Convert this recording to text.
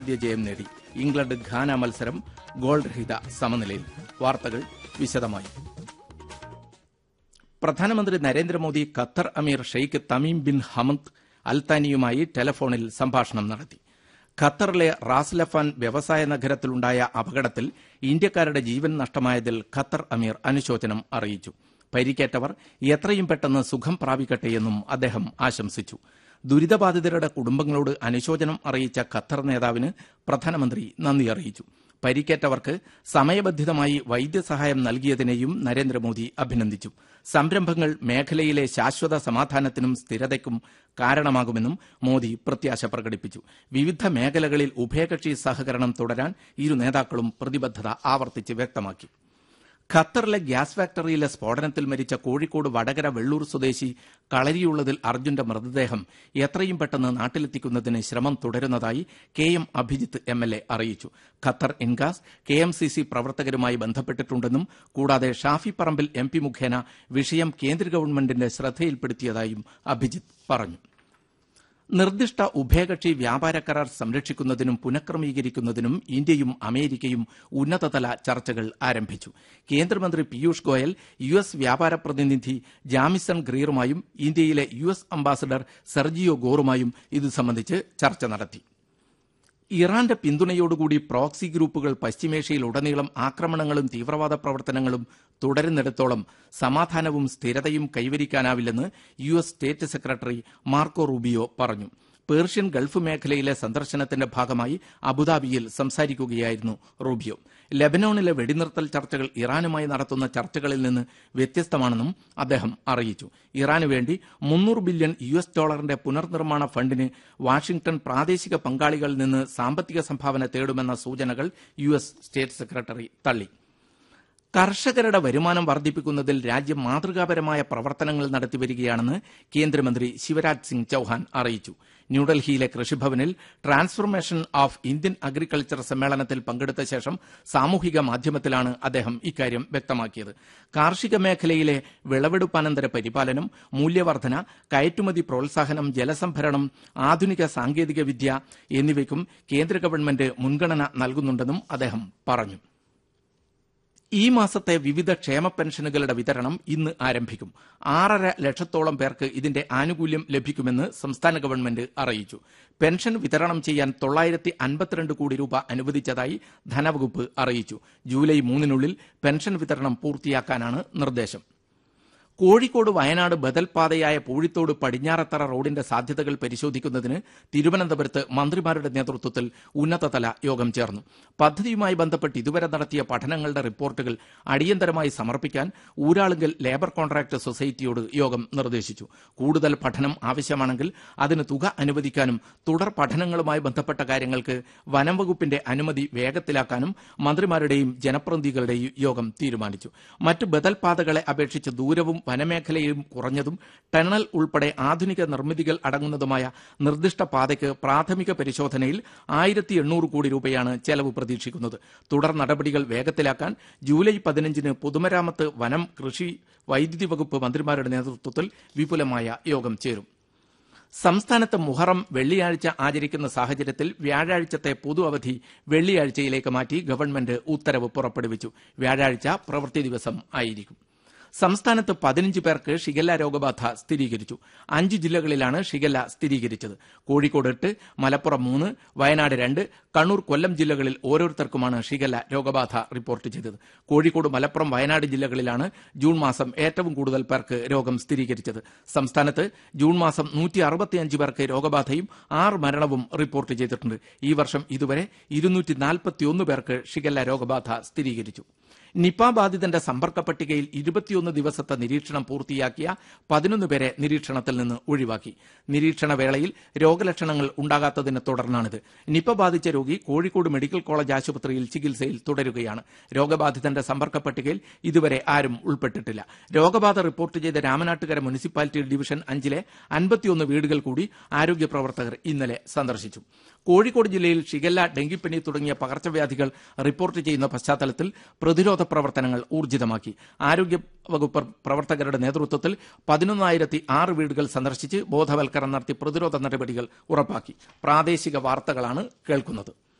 ആദ്യ ജയം നേടി ഇംഗ്ലണ്ട് ഘാന മത്സരം ഗോൾ രഹിത സമനിലയിൽ വാർത്തകൾ വിശദമായി പ്രധാനമന്ത്രി നരേന്ദ്രമോദി ഖത്തർ അമീർ ഷെയ്ഖ് തമീം ബിൻ ഹമദ് അൽത്താനിയുമായി ടെലഫോണിൽ സംഭാഷണം നടത്തി ഖത്തറിലെ റാസ്ലഫാൻ വ്യവസായ നഗരത്തിലുണ്ടായ അപകടത്തിൽ ഇന്ത്യക്കാരുടെ ജീവൻ നഷ്ടമായതിൽ ഖത്തർ അമീർ അനുശോചനം അറിയിച്ചു പരിക്കേറ്റവർ എത്രയും പെട്ടെന്ന് സുഖം പ്രാപിക്കട്ടെയെന്നും അദ്ദേഹം ആശംസിച്ചു ദുരിതബാധിതരുടെ കുടുംബങ്ങളോട് അനുശോചനം അറിയിച്ച ഖത്തർ നേതാവിന് പ്രധാനമന്ത്രി നന്ദി അറിയിച്ചു പരിക്കേറ്റവർക്ക് സമയബന്ധിതമായി വൈദ്യസഹായം നൽകിയതിനെയും നരേന്ദ്രമോദി അഭിനന്ദിച്ചു സംരംഭങ്ങൾ മേഖലയിലെ ശാശ്വത സമാധാനത്തിനും സ്ഥിരതയ്ക്കും കാരണമാകുമെന്നും മോദി പ്രത്യാശ പ്രകടിപ്പിച്ചു വിവിധ മേഖലകളിൽ ഉഭയകക്ഷി സഹകരണം തുടരാൻ ഇരു നേതാക്കളും പ്രതിബദ്ധത ആവർത്തിച്ച് വ്യക്തമാക്കി ഖത്തറിലെ ഗ്യാസ് ഫാക്ടറിയിലെ സ്ഫോടനത്തിൽ മരിച്ച കോഴിക്കോട് വടകര വെള്ളൂർ സ്വദേശി കളരിയുള്ളതിൽ അർജുന്റെ മൃതദേഹം എത്രയും പെട്ടെന്ന് നാട്ടിലെത്തിക്കുന്നതിന് ശ്രമം തുടരുന്നതായി K M Abhijith M L A അറിയിച്ചു ഖത്തർ ഇൻഗാസ് കെ എം സി സി പ്രവർത്തകരുമായി ബന്ധപ്പെട്ടിട്ടുണ്ടെന്നും കൂടാതെ ഷാഫി പറമ്പിൽ എം പി മുഖേന വിഷയം കേന്ദ്ര ഗവൺമെന്റിന്റെ ശ്രദ്ധയിൽപ്പെടുത്തിയതായും അഭിജിത്ത് പറഞ്ഞു നിർദ്ദിഷ്ട ഉഭയകക്ഷി വ്യാപാര കരാർ സംരക്ഷിക്കുന്നതിനും പുനഃക്രമീകരിക്കുന്നതിനും ഇന്ത്യയും അമേരിക്കയും ഉന്നതതല ചർച്ചകൾ ആരംഭിച്ചു കേന്ദ്രമന്ത്രി പീയൂഷ് ഗോയൽ യു എസ് വ്യാപാര പ്രതിനിധി ജാമിസൺ ഗ്രീറുമായും ഇന്ത്യയിലെ യു എസ് അംബാസഡർ സെർജിയോ ഗോറുമായും ഇത് സംബന്ധിച്ച് ചർച്ച നടത്തി ഇറാന്റെ പിന്തുണയോടുകൂടി പ്രോക്സി ഗ്രൂപ്പുകൾ പശ്ചിമേഷ്യയിലുടനീളം ആക്രമണങ്ങളും തീവ്രവാദ പ്രവർത്തനങ്ങളും തുടരുന്നിടത്തോളം സമാധാനവും സ്ഥിരതയും കൈവരിക്കാനാവില്ലെന്ന് U S state secretary Marco Rubio പറഞ്ഞു പേർഷ്യൻ ഗൾഫ് മേഖലയിലെ സന്ദർശനത്തിന്റെ ഭാഗമായി അബുദാബിയിൽ സംസാരിക്കുകയായിരുന്നു റൂബിയോ ലെബനോണിലെ വെടിനിർത്തൽ ചർച്ചകൾ ഇറാനുമായി നടത്തുന്ന ചർച്ചകളിൽ നിന്ന് വ്യത്യസ്തമാണെന്നും അദ്ദേഹം അറിയിച്ചു ഇറാന് വേണ്ടി മുന്നൂറ് ബില്യൺ യു എസ് ഡോളറിന്റെ പുനർനിർമ്മാണ ഫണ്ടിന് വാഷിംഗ്ടൺ പ്രാദേശിക പങ്കാളികളിൽ നിന്ന് സാമ്പത്തിക സംഭാവന തേടുമെന്ന സൂചനകൾ യു എസ് സ്റ്റേറ്റ് സെക്രട്ടറി തള്ളി കർഷകരുടെ വരുമാനം വർദ്ധിപ്പിക്കുന്നതിൽ രാജ്യം മാതൃകാപരമായ പ്രവർത്തനങ്ങൾ നടത്തിവരികയാണെന്ന് കേന്ദ്രമന്ത്രി ശിവരാജ് സിംഗ് ചൌഹാൻ അറിയിച്ചു ന്യൂഡൽഹിയിലെ കൃഷിഭവനിൽ ട്രാൻസ്ഫോർമേഷൻ ഓഫ് ഇന്ത്യൻ അഗ്രികൾച്ചർ സമ്മേളനത്തിൽ പങ്കെടുത്ത ശേഷം സാമൂഹിക മാധ്യമത്തിലാണ് അദ്ദേഹം ഇക്കാര്യം വ്യക്തമാക്കിയത് കാർഷിക മേഖലയിലെ വിളവെടുപ്പാനന്തര പരിപാലനം മൂല്യവർധന കയറ്റുമതി പ്രോത്സാഹനം ജലസംഭരണം ആധുനിക സാങ്കേതിക വിദ്യ എന്നിവയ്ക്കും കേന്ദ്ര ഗവൺമെന്റ് മുൻഗണന നൽകുന്നുണ്ടെന്നും അദ്ദേഹം പറഞ്ഞു ഈ മാസത്തെ വിവിധ ക്ഷേമ പെൻഷനുകളുടെ വിതരണം ഇന്ന് ആരംഭിക്കും ആറര ലക്ഷത്തോളം പേർക്ക് ഇതിന്റെ ആനുകൂല്യം ലഭിക്കുമെന്ന് സംസ്ഥാന ഗവൺമെന്റ് അറിയിച്ചു പെൻഷൻ വിതരണം ചെയ്യാൻ തൊള്ളായിരത്തി അൻപത്തിരണ്ട് കോടി രൂപ അനുവദിച്ചതായി ധനവകുപ്പ് അറിയിച്ചു ജൂലൈ മൂന്നിനുള്ളിൽ പെൻഷൻ വിതരണം പൂർത്തിയാക്കാനാണ് നിർദ്ദേശം കോഴിക്കോട് വയനാട് ബദൽ പാതയായ പൂഴിത്തോട് പടിഞ്ഞാറത്തറ റോഡിന്റെ സാധ്യതകൾ പരിശോധിക്കുന്നതിന് തിരുവനന്തപുരത്ത് മന്ത്രിമാരുടെ നേതൃത്വത്തിൽ ഉന്നതതല യോഗം ചേർന്നു പദ്ധതിയുമായി ബന്ധപ്പെട്ട് ഇതുവരെ നടത്തിയ പഠനങ്ങളുടെ റിപ്പോർട്ടുകൾ അടിയന്തരമായി സമർപ്പിക്കാൻ ഊരാളുങ്കൽ ലേബർ കോൺട്രാക്ട് സൊസൈറ്റിയോട് യോഗം നിർദ്ദേശിച്ചു കൂടുതൽ പഠനം ആവശ്യമാണെങ്കിൽ അതിന് തുക അനുവദിക്കാനും തുടർ പഠനങ്ങളുമായി ബന്ധപ്പെട്ട കാര്യങ്ങൾക്ക് വനം വകുപ്പിന്റെ അനുമതി വേഗത്തിലാക്കാനും മന്ത്രിമാരുടെയും ജനപ്രതിനിധികളുടെയും യോഗം തീരുമാനിച്ചു മറ്റ് ബദൽ പാതകളെ അപേക്ഷിച്ച് ദൂരവും വനമേഖലയും കുറഞ്ഞതും ടണൽ ഉൾപ്പെടെ ആധുനിക നിർമ്മിതികൾ അടങ്ങുന്നതുമായ നിർദ്ദിഷ്ട പാതയ്ക്ക് പ്രാഥമിക പരിശോധനയിൽ ആയിരത്തി എണ്ണൂറ് കോടി രൂപയാണ് ചെലവ് പ്രതീക്ഷിക്കുന്നത് തുടർ നടപടികൾ വേഗത്തിലാക്കാൻ ജൂലൈ പതിനഞ്ചിന് പൊതുമരാമത്ത് വനം കൃഷി വൈദ്യുതി വകുപ്പ് മന്ത്രിമാരുടെ നേതൃത്വത്തിൽ വിപുലമായ യോഗം ചേരും സംസ്ഥാനത്ത് മുഹറം വെള്ളിയാഴ്ച ആചരിക്കുന്ന സാഹചര്യത്തിൽ വ്യാഴാഴ്ചത്തെ പൊതു അവധി വെള്ളിയാഴ്ചയിലേക്ക് മാറ്റി ഗവൺമെന്റ് ഉത്തരവ് പുറപ്പെടുവിച്ചു വ്യാഴാഴ്ച പ്രവൃത്തി ദിവസം ആയിരിക്കും സംസ്ഥാനത്ത് പതിനഞ്ച് പേർക്ക് ഷിഗല്ല രോഗബാധ സ്ഥിരീകരിച്ചു അഞ്ച് ജില്ലകളിലാണ് ഷിഗല്ല സ്ഥിരീകരിച്ചത് കോഴിക്കോട് എട്ട് മലപ്പുറം മൂന്ന് വയനാട് രണ്ട് കണ്ണൂർ കൊല്ലം ജില്ലകളിൽ ഓരോരുത്തർക്കുമാണ് ഷിഗല്ല രോഗബാധ റിപ്പോർട്ട് ചെയ്തത് കോഴിക്കോട് മലപ്പുറം വയനാട് ജില്ലകളിലാണ് ജൂൺ മാസം ഏറ്റവും കൂടുതൽ പേർക്ക് രോഗം സ്ഥിരീകരിച്ചത് സംസ്ഥാനത്ത് ജൂൺ മാസം നൂറ്റി അറുപത്തിയഞ്ച് പേർക്ക് രോഗബാധയും ആറ് മരണവും റിപ്പോർട്ട് ചെയ്തിട്ടുണ്ട് ഈ വർഷം ഇതുവരെ ഇരുന്നൂറ്റി നാൽപ്പത്തിയൊന്ന് പേർക്ക് ഷിഗല്ല രോഗബാധ സ്ഥിരീകരിച്ചു നിപ ബാധിതന്റെ സമ്പർക്ക പട്ടികയിൽ ഇരുപത്തിയൊന്ന് ദിവസത്തെ നിരീക്ഷണം പൂർത്തിയാക്കിയ പതിനൊന്ന് പേരെ നിരീക്ഷണത്തിൽ നിന്ന് ഒഴിവാക്കി നിരീക്ഷണ വേളയിൽ രോഗലക്ഷണങ്ങൾ ഉണ്ടാകാത്തതിനെ തുടർന്നാണിത് നിപ ബാധിച്ച രോഗി കോഴിക്കോട് മെഡിക്കൽ കോളേജ് ആശുപത്രിയിൽ ചികിത്സയിൽ തുടരുകയാണ് രോഗബാധിതന്റെ സമ്പർക്ക പട്ടികയിൽ ഇതുവരെ ആരും ഉൾപ്പെട്ടിട്ടില്ല രോഗബാധ റിപ്പോർട്ട് ചെയ്ത രാമനാട്ടുകര മുനിസിപ്പാലിറ്റി ഡിവിഷൻ അഞ്ചിലെ അൻപത്തിയൊന്ന് വീടുകൾ കൂടി ആരോഗ്യ പ്രവർത്തകർ ഇന്നലെ സന്ദർശിച്ചു കോഴിക്കോട് ജില്ലയിൽ ഷിഗല്ല ഡെങ്കിപ്പനി തുടങ്ങിയ പകർച്ചവ്യാധികൾ റിപ്പോർട്ട് ചെയ്യുന്ന പശ്ചാത്തലത്തിൽ പ്രതിരോധ പ്രവർത്തനങ്ങൾ ഊർജിതമാക്കി ആരോഗ്യ വകുപ്പ് പ്രവർത്തകരുടെ നേതൃത്വത്തിൽ പതിനൊന്നായിരത്തി ആറ് വീടുകൾ സന്ദർശിച്ച് ബോധവൽക്കരണം നടത്തി പ്രതിരോധ നടപടികൾ ഉറപ്പാക്കി പ്രാദേശിക വാർത്തകളാണ് കേൾക്കുന്നത്